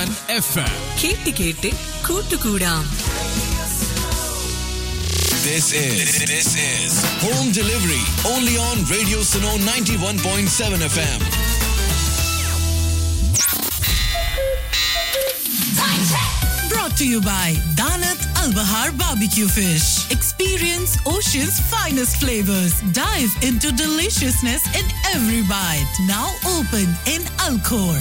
Seven F M കേട്ട് കേട്ട് കൂട്ടുകൂടാം This is this is home delivery only on Radio Suno 91.7 FM. Brought to you by Danat Al Bahar Barbecue Fish. Experience ocean's finest flavors. Dive into deliciousness in every bite. Now open in Alcor.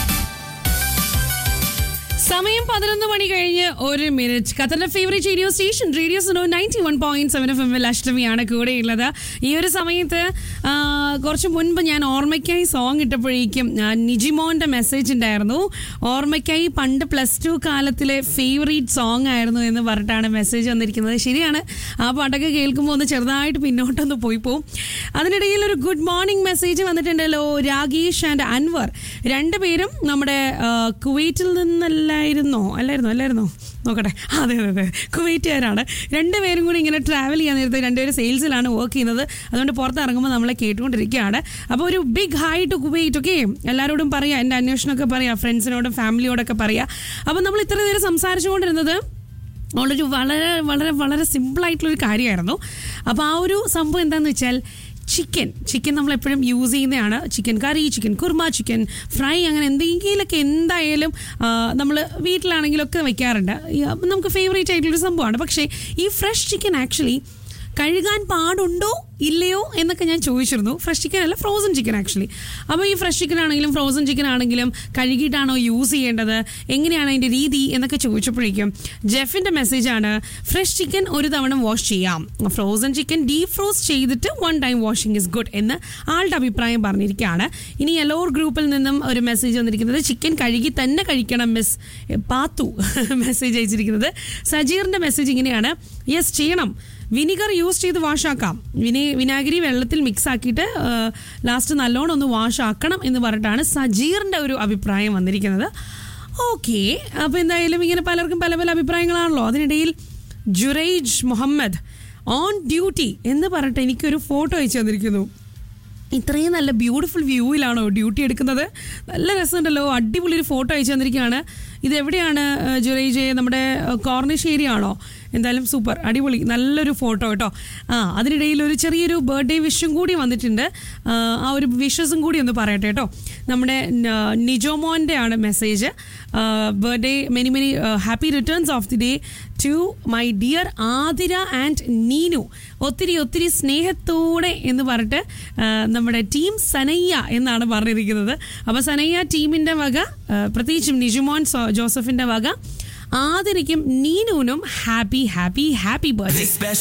സമയം പതിനൊന്ന് മണി കഴിഞ്ഞ് ഒരു minute ഖത്തറിന്റെ favourite radio station radio Suno ninety one point seven F എമ്മിൽ അഷ്ടമിയാണ് കൂടെയുള്ളത് ഈ ഒരു സമയത്ത് ആ, കുറച്ച് മുൻപ് ഞാൻ ഓർമ്മയ്ക്കായി സോങ് ഇട്ടപ്പോഴേക്കും ആ, നിജിമോന്റെ മെസ്സേജ് ഉണ്ടായിരുന്നു ഓർമ്മയ്ക്കായി പണ്ട് പ്ലസ് ടു കാലത്തിലെ ഫേവറേറ്റ് സോങ് ആയിരുന്നു എന്ന് പറഞ്ഞിട്ടാണ് മെസ്സേജ് വന്നിരിക്കുന്നത് ശരിയാണ് ആ പാട്ടൊക്കെ കേൾക്കുമ്പോൾ ഒന്ന് ചെറുതായിട്ട് പിന്നോട്ടൊന്ന് പോയി പോവും അതിനിടയിൽ ഒരു ഗുഡ് മോർണിംഗ് മെസ്സേജ് വന്നിട്ടുണ്ടല്ലോ രാഗേഷ് ആൻഡ് അൻവർ രണ്ടുപേരും നമ്മുടെ ആ, കുവൈറ്റിൽ നിന്നല്ലായിരുന്നോ അല്ലായിരുന്നോ അല്ലായിരുന്നോ നോക്കട്ടെ അതെ അതെ അതെ കുവൈറ്റുകാരാണ് രണ്ടുപേരും കൂടി ഇങ്ങനെ ട്രാവൽ ചെയ്യാൻ നേരത്തെ രണ്ടുപേരും സെയിൽസിലാണ് വർക്ക് ചെയ്യുന്നത് അതുകൊണ്ട് പുറത്തിറങ്ങുമ്പോൾ നമ്മളെ കേട്ടുകൊണ്ടിരിക്കുകയാണ് അപ്പോൾ ഒരു big hi to Kuwait okay എല്ലാവരോടും പറയാം എൻ്റെ അന്വേഷണമൊക്കെ പറയാം ഫ്രണ്ട്സിനോടും ഫാമിലിയോടൊക്കെ പറയാം അപ്പോൾ നമ്മൾ ഇത്ര നേരം സംസാരിച്ചുകൊണ്ടിരുന്നത് ഉള്ളൊരു വളരെ വളരെ വളരെ സിമ്പിളായിട്ടുള്ളൊരു കാര്യമായിരുന്നു അപ്പോൾ ആ ഒരു സംഭവം എന്താണെന്ന് വെച്ചാൽ ചിക്കൻ ചിക്കൻ നമ്മൾ എപ്പോഴും യൂസ് ചെയ്യുന്നതാണ് chicken curry chicken kurma chicken fry അങ്ങനെ എന്തെങ്കിലുമൊക്കെ എന്തായാലും നമ്മൾ വീട്ടിലാണെങ്കിലൊക്കെ വെക്കാറുണ്ട് ഈ, അപ്പം നമുക്ക് ഫേവറേറ്റ് ആയിട്ടുള്ളൊരു സംഭവമാണ് പക്ഷേ ഈ ഫ്രഷ് ചിക്കൻ ആക്ച്വലി കഴുകാൻ പാടുണ്ടോ ഇല്ലയോ എന്നൊക്കെ ഞാൻ ചോദിച്ചിരുന്നു ഫ്രഷ് ചിക്കൻ അല്ല ഫ്രോസൺ ചിക്കൻ ആക്ച്വലി അപ്പോൾ ഈ ഫ്രഷ് ചിക്കൻ ആണെങ്കിലും ഫ്രോസൺ ചിക്കൻ ആണെങ്കിലും കഴുകിയിട്ടാണോ യൂസ് ചെയ്യേണ്ടത് എങ്ങനെയാണ് അതിൻ്റെ രീതി എന്നൊക്കെ ചോദിച്ചപ്പോഴേക്കും ജെഫിൻ്റെ മെസ്സേജാണ് ഫ്രഷ് ചിക്കൻ ഒരു തവണ വാഷ് ചെയ്യാം ഫ്രോസൺ ചിക്കൻ ഡീപ് ഫ്രോസ് ചെയ്തിട്ട് one time washing is good എന്ന് ആളുടെ അഭിപ്രായം പറഞ്ഞിരിക്കുകയാണ് ഇനി എലോർ ഗ്രൂപ്പിൽ നിന്നും ഒരു മെസ്സേജ് വന്നിരിക്കുന്നത് ചിക്കൻ കഴുകി തന്നെ കഴിക്കണം മിസ് പാത്തു മെസ്സേജ് അയച്ചിരിക്കുന്നത് സജീറിൻ്റെ മെസ്സേജ് ഇങ്ങനെയാണ് യെസ് ചെയ്യണം വിനിഗർ യൂസ് ചെയ്ത് വാഷാക്കാം വിനി വിനാഗിരി വെള്ളത്തിൽ മിക്സ് ആക്കിയിട്ട് ലാസ്റ്റ് നല്ലോണം ഒന്ന് വാഷ് ആക്കണം എന്ന് പറഞ്ഞിട്ടാണ് സജീറിൻ്റെ ഒരു അഭിപ്രായം വന്നിരിക്കുന്നത് ഓക്കെ അപ്പോൾ എന്തായാലും ഇങ്ങനെ പലർക്കും പല പല അഭിപ്രായങ്ങളാണല്ലോ അതിനിടയിൽ ജുറൈജ് മുഹമ്മദ് ഓൺ ഡ്യൂട്ടി എന്ന് പറഞ്ഞിട്ട് എനിക്കൊരു ഫോട്ടോ അയച്ചു തന്നിരിക്കുന്നു ഇത്രയും നല്ല ബ്യൂട്ടിഫുൾ വ്യൂവിലാണോ ഡ്യൂട്ടി എടുക്കുന്നത് നല്ല രസമുണ്ടല്ലോ അടിപൊളി ഒരു ഫോട്ടോ അയച്ചു തന്നിരിക്കുകയാണ് ഇത് എവിടെയാണ് ജുറൈജെ നമ്മുടെ കോർണിഷ് ഏരിയ ആണോ എന്തായാലും സൂപ്പർ അടിപൊളി നല്ലൊരു ഫോട്ടോ കേട്ടോ ആ അതിനിടയിൽ ഒരു ചെറിയൊരു ബർത്ത്ഡേ വിഷും കൂടി വന്നിട്ടുണ്ട് ആ, ആ ഒരു വിഷസും കൂടി ഒന്ന് പറയട്ടെ കേട്ടോ നമ്മുടെ ന- നിജോമോൻ്റെ ആണ് message birthday many many happy returns of the day to my dear Athira and Neenu ഒത്തിരി ഒത്തിരി സ്നേഹത്തോടെ എന്ന് പറഞ്ഞിട്ട് ആ, നമ്മുടെ ടീം സനയ്യ എന്നാണ് പറഞ്ഞിരിക്കുന്നത് അപ്പോൾ സനയ്യ ടീമിൻ്റെ വക ആ, പ്രത്യേകിച്ചും നിജുമോൻ സോ- ജോസഫിൻ്റെ വക ആതിരയ്ക്കും നീനുവിനും ഹാപ്പി ഹാപ്പി ഹാപ്പി ബർത്ത്ഡേ